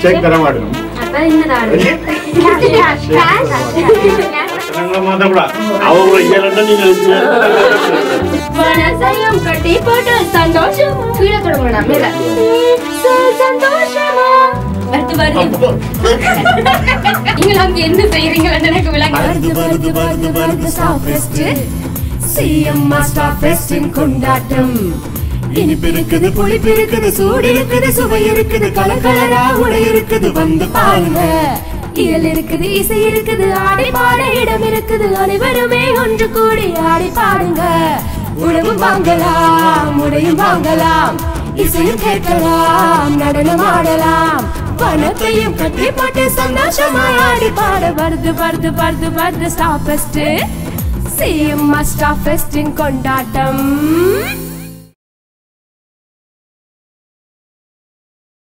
check தர மாட்டோம் அப்ப என்னதான் நாங்கள மாத்தக்கூடா அவங்க இயலண்டா நீங்க மனசையும் கட்டி போட்டு சந்தோஷம் கீழே தொடங்கணும் மேல சந்தோஷமா வருது வருது நீங்க அங்க என்ன செய்யறீங்கன்னு எனக்கு விளங்க வருது வருது வருது வருது சாஃபெஸ்ட் சிஎம்ஆர் ஸ்டார் ஃபெஸ்டின் கொண்டாட்டம் இனிப்பு இருக்குது புளிப்பு இருக்குது சூடு இருக்குது சுவை இருக்குது கலர் கலரா உடை இருக்குது வந்து பாருங்க இயல் இருக்குது இசை இருக்குது ஆடி பாட இடம் இருக்குது அனைவருமே ஒன்று கூடி ஆடி பாடுங்க உணவும் வாங்கலாம் உடையும் வாங்கலாம் இசையும் கேட்கலாம் நடனம் ஆடலாம் பணத்தையும் கட்டி போட்டு சந்தோஷமா ஆடி பாட வருது வருது வருது வருது ஸ்டார் ஃபெஸ்ட் சிஎம்ஆர் ஸ்டார் ஃபெஸ்டின் கொண்டாட்டம்